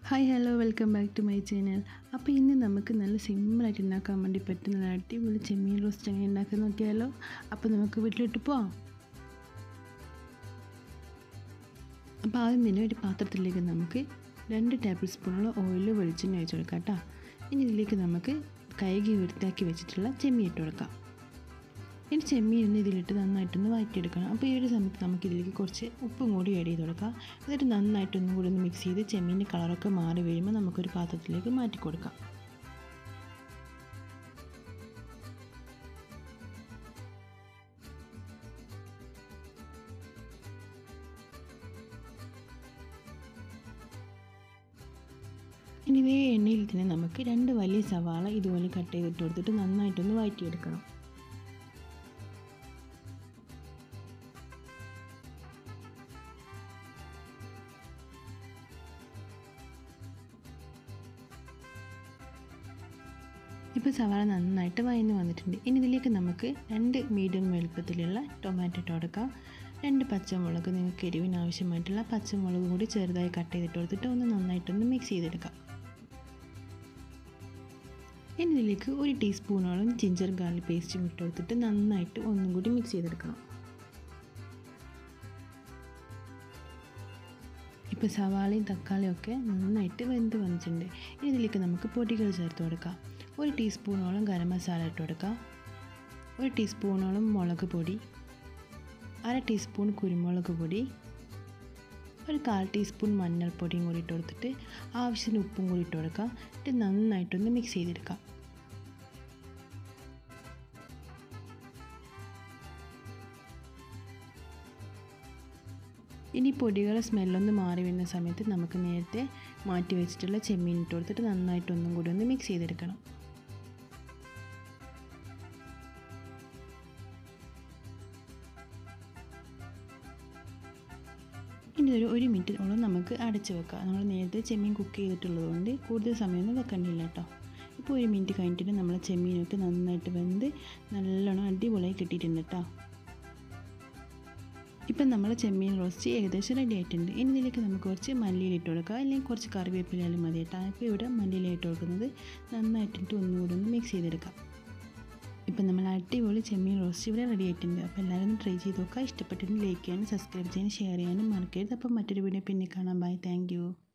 hi hello welcome back to my channel അപ്പോൾ ഇന്ന് നമുക്ക് നല്ല സിമ്പിളായിട്ട് ഉണ്ടാക്കാൻ വേണ്ടി പറ്റുന്ന നല്ല അടിപൊളി ചെമ്മീൻ റോസ്റ്റ് എങ്ങനെ ഉണ്ടാക്കാൻ നോക്കിയാലോ അപ്പോൾ നമുക്ക് വീട്ടിലിട്ട് പോവാം അപ്പോൾ ആദ്യം തന്നെ ഒരു പാത്രത്തിലേക്ക് നമുക്ക് രണ്ട് ടേബിൾ സ്പൂണോളം ഓയിൽ വെളിച്ചെണ്ണ ഒഴിച്ച് കൊടുക്കാം കേട്ടോ ഇനി ഇതിലേക്ക് നമുക്ക് കൈകി വൃത്തിയാക്കി വെച്ചിട്ടുള്ള ചെമ്മീൻ ഇട്ട് കൊടുക്കാം ഇനി ചെമ്മീൻ ഒന്ന് ഇതിലിട്ട് നന്നായിട്ടൊന്ന് വഴറ്റിയെടുക്കണം അപ്പോൾ ഈ ഒരു സമയത്ത് നമുക്ക് ഇതിലേക്ക് കുറച്ച് ഉപ്പും കൂടി ആഡ് ചെയ്ത് കൊടുക്കാം എന്നിട്ട് നന്നായിട്ടൊന്നും കൂടി ഒന്ന് മിക്സ് ചെയ്ത് ചെമ്മീൻ്റെ കളറൊക്കെ മാറി വീഴുമ്പോൾ നമുക്കൊരു പാത്രത്തിലേക്ക് മാറ്റി കൊടുക്കാം ഇനി ഇതേ എണ്ണയിൽ തന്നെ നമുക്ക് രണ്ട് വലിയ സവാള ഇതുപോലെ കട്ട് ചെയ്തിട്ട് കൊടുത്തിട്ട് നന്നായിട്ടൊന്ന് വഴറ്റിയെടുക്കണം ഇപ്പോൾ സവാള നന്നായിട്ട് വയന്ന് വന്നിട്ടുണ്ട് ഇനി ഇതിലേക്ക് നമുക്ക് രണ്ട് മീഡിയം വലുപ്പത്തിലുള്ള ടൊമാറ്റോ ഇട്ട് കൊടുക്കാം രണ്ട് പച്ചമുളക് നിങ്ങൾക്ക് എരിവിന് ആവശ്യമായിട്ടുള്ള പച്ചമുളക് കൂടി ചെറുതായി കട്ട് ചെയ്തിട്ട് കൊടുത്തിട്ട് ഒന്ന് നന്നായിട്ടൊന്ന് മിക്സ് ചെയ്തെടുക്കാം ഇനി ഇതിലേക്ക് ഒരു ടീസ്പൂണോളം ജിഞ്ചർ ഗാർലിക് പേസ്റ്റും ഇട്ട് കൊടുത്തിട്ട് നന്നായിട്ട് ഒന്നും കൂടി മിക്സ് ചെയ്തെടുക്കണം ഇപ്പോൾ സവാളയും തക്കാളിയും ഒക്കെ നന്നായിട്ട് വെന്ത് വന്നിട്ടുണ്ട് ഇനി ഇതിലേക്ക് നമുക്ക് പൊടികൾ ചേർത്ത് കൊടുക്കാം ഒരു ടീസ്പൂണോളം ഗരം മസാല ഇട്ട് കൊടുക്കാം ഒരു ടീസ്പൂണോളം മുളക് പൊടി അര ടീസ്പൂൺ കുരുമുളക് പൊടി ഒരു കാൽ ടീസ്പൂൺ മഞ്ഞൾപ്പൊടിയും കൂടി ഇട്ട് കൊടുത്തിട്ട് ആവശ്യത്തിന് ഉപ്പും കൂടി ഇട്ട് കൊടുക്കാം എന്നിട്ട് നന്നായിട്ടൊന്ന് മിക്സ് ചെയ്തെടുക്കാം ഇനി പൊടികളുടെ സ്മെല്ലൊന്ന് മാറി വരുന്ന സമയത്ത് നമുക്ക് നേരത്തെ മാറ്റി വെച്ചിട്ടുള്ള ചെമ്മീൻ ഇട്ട് കൊടുത്തിട്ട് നന്നായിട്ട് ഒന്നും കൂടി ഒന്ന് മിക്സ് ചെയ്തെടുക്കണം ഇനി ഒരു ഒരു മിനിറ്റോളം നമുക്ക് അടച്ച് വെക്കാം നമ്മൾ നേരത്തെ ചെമ്മീൻ കുക്ക് ചെയ്തിട്ടുള്ളത് കൊണ്ട് കൂടുതൽ സമയമൊന്നും വെക്കണ്ടില്ല കേട്ടോ ഇപ്പോൾ ഒരു മിനിറ്റ് കഴിഞ്ഞിട്ട് നമ്മളെ ചെമ്മീനൊക്കെ നന്നായിട്ട് വെന്ത് നല്ലോണം അടിപൊളിയായി കിട്ടിയിട്ടുണ്ട് കേട്ടോ ഇപ്പം നമ്മൾ ചെമ്മീൻ റോസ്റ്റ് ഏകദേശം റെഡി ആയിട്ടുണ്ട് ഇനി ഇതിലേക്ക് നമുക്ക് കുറച്ച് മല്ലിയില ഇട്ട് കൊടുക്കുക അല്ലെങ്കിൽ കുറച്ച് കറിവേപ്പിലായാലും മതി കേട്ടോ ഇപ്പോൾ ഇവിടെ മല്ലിയില ഇട്ട് കൊടുക്കുന്നത് നന്നായിട്ടിട്ട് ഒന്നുകൂടി ഒന്ന് മിക്സ് ചെയ്തെടുക്കാം ഇപ്പം നമ്മൾ അടിപൊളി ചെമ്മീൻ റോസ്റ്റ് ഇവിടെ റെഡി ആയിട്ടുണ്ട് അപ്പോൾ എല്ലാവരും ഒന്ന് ട്രൈ ചെയ്ത് നോക്കുക ഇഷ്ടപ്പെട്ടിട്ട് ലൈക്ക് ചെയ്യാനും സബ്സ്ക്രൈബ് ചെയ്യാനും ഷെയർ ചെയ്യാനും മറക്കരുത് അപ്പം മറ്റൊരു വീഡിയോ പിന്നെ കാണാം ബൈ താങ്ക്